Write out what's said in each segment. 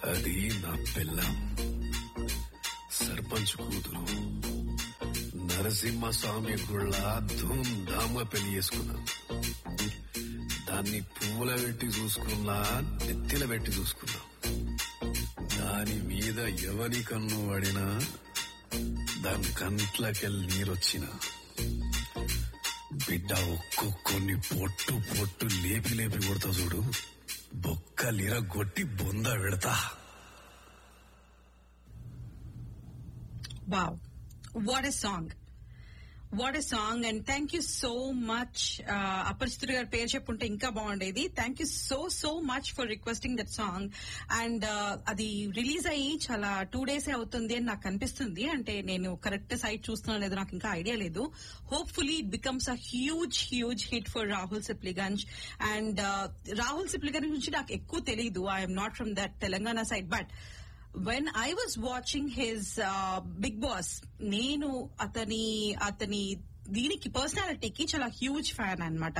అది నా పిల్లం సర్పంచ్ కూతురు నరసింహస్వామి గుళ్ళ ధూమ్ధామ్గా పెళ్లి చేసుకున్నా దాన్ని పువ్వుల పెట్టి చూసుకున్నా నెత్తిల పెట్టి చూసుకున్నా దాని మీద ఎవరి కన్ను పడినా దాని కంట్లకెళ్ళి నీరొచ్చినా బిడ్డ ఒక్కొక్కని పొట్టు పొట్టు లేపి లేపి కొడతా చూడు బొక్కలిర కొట్టి బొంద పెడతా Wow. What a song. What a song and thank you so much Aparichitudu గారి పేరు చెప్పుంటే ఇంకా బాగుండేది thank you so so much for requesting that song and అది రిలీజ్ అయ్యి చాలా టూ డేస్ అవుతుంది అని నాకు అనిపిస్తుంది అంటే నేను కరెక్ట్ సైట్ చూస్తున్నాను లేదు నాకు ఇంకా ఐడియా లేదు hopefully it becomes a huge huge hit for Rahul Sipligunj and Rahul Sipligunj గురించి నాకు ఎక్కువ తెలియదు I'm not from that Telangana side but when I was watching his Bigg Boss నేను అతని అతని దీనికి పర్సనాలిటీకి చాలా హ్యూజ్ ఫ్యాన్ అనమాట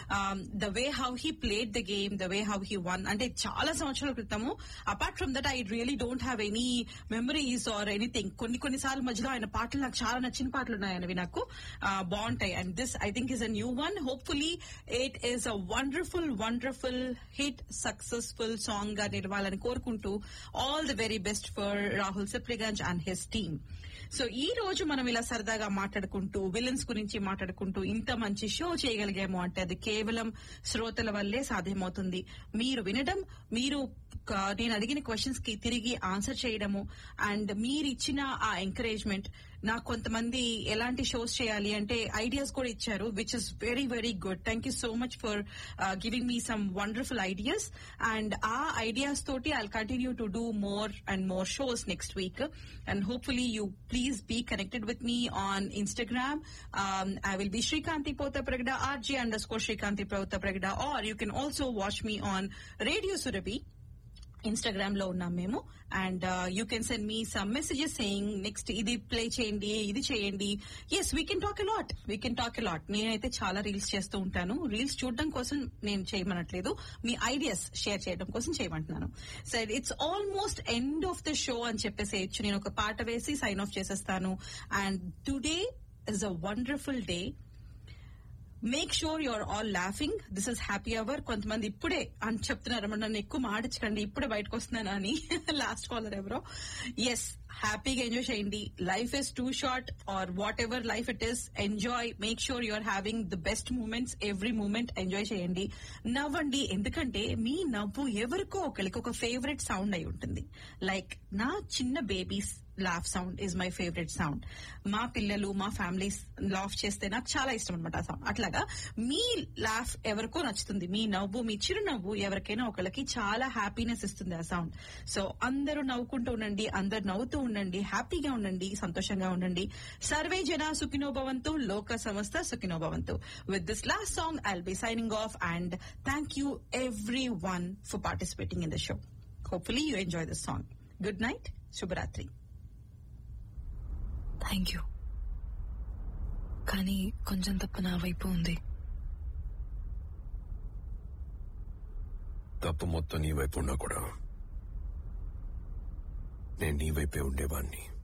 the way how he played the game the way how he won అంటే చాలా సంవత్సరాల క్రితము apart from that I really don't have any memories or anything కొన్ని కొన్నిసార్లు మధ్యలో ఆయన పాటలు నాకు చాలా నచ్చిన పాటలు ఉన్నాయి అవి నాకు బాగుంటాయి and this I think is a new one hopefully it is a wonderful wonderful hit successful song గా నిలవాలని కోరుకుంటూ all the very best for Rahul Sipligunj and his team so ఈ రోజు మనం ఇలా సరదాగా మాట్లాడుకుంటూ విలన్స్ గురించి మాట్లాడుకుంటూ ఇంత మంచి షో చేయగలిగాము అంటే అది కేవలం శ్రోతల వల్లే సాధ్యమవుతుంది మీరు వినడం మీరు నేను అడిగిన క్వశ్చన్స్ కి తిరిగి ఆన్సర్ చేయడము అండ్ మీరు ఇచ్చిన ఆ ఎంకరేజ్మెంట్ నాకు కొంతమంది ఎలాంటి షోస్ చేయాలి అంటే ఐడియాస్ కూడా ఇచ్చారు which is very very good thank you so much for giving me some wonderful ideas and uh ideas తోటి I continue to do more and more shows next week and hopefully you please be connected with me on Instagram I will be Srikanthi Potha Pragada RJ underscore Srikanthi Potha Pragada or you can also watch me on Radio Surabhi Instagram లో ఉన్నాం మేము and you can send me some messages saying next ఇది play చేయండి ఇది చేయండి as we can talk a lot we can talk a lot నేనైతే చాలా reels చేస్తూ ఉంటాను రీల్స్ చూడడం కోసం నేను చేయమనట్లేదు మీ ఐడియాస్ షేర్ చేయడం కోసం చేయమంటున్నాను so it's almost end of the show అని చెప్పేసేయచ్చు నేను ఒక పాట వేసి సైన్ ఆఫ్ చేసేస్తాను and today is a wonderful day make sure your all laughing this is happy hour కొంతమంది ఇప్పుడే అని చెప్తున్నారు నన్ను ఎక్కువ మాడించకండి ఇప్పుడే బయటకు వస్తున్నాను అని లాస్ట్ కాలర్ ఎవరో ఎస్ హ్యాపీగా ఎంజాయ్ చేయండి life is too short or whatever life it is enjoy make sure you're having the best moments every moment enjoy చేయండి నవ్వండి ఎందుకంటే మీ నవ్వు ఎవరికో ఒకరికి ఒక ఫేవరెట్ సౌండ్ అయి ఉంటుంది లైక్ నా చిన్న babies laugh sound is my favourite sound మా పిల్లలు మా ఫ్యామిలీస్ లాఫ్ చేస్తే నాకు చాలా ఇష్టం అనమాట ఆ సౌండ్ అట్లాగా మీ లాఫ్ ఎవరికో నచ్చుతుంది మీ నవ్వు మీ చిరునవ్వు ఎవరికైనా ఒకళ్ళకి చాలా హ్యాపీనెస్ ఇస్తుంది ఆ సౌండ్ సో అందరూ నవ్వుకుంటూ ఉండండి అందరు నవ్వుతూ ఉండండి హ్యాపీగా ఉండండి సంతోషంగా ఉండండి సర్వే జన సుఖినో భవంతు లోక సంస్థ సుఖినో భవంతు with this last song I'll be signing off and thank you everyone for participating in the show hopefully you enjoy this song good night శుభరాత్రి థ్యాంక్ యూ కానీ కొంచెం తప్ప నా వైపు ఉంది తప్పు మొత్తం నీ వైపు ఉన్నా కూడా నేను నీ వైపే ఉండేవాణ్ణి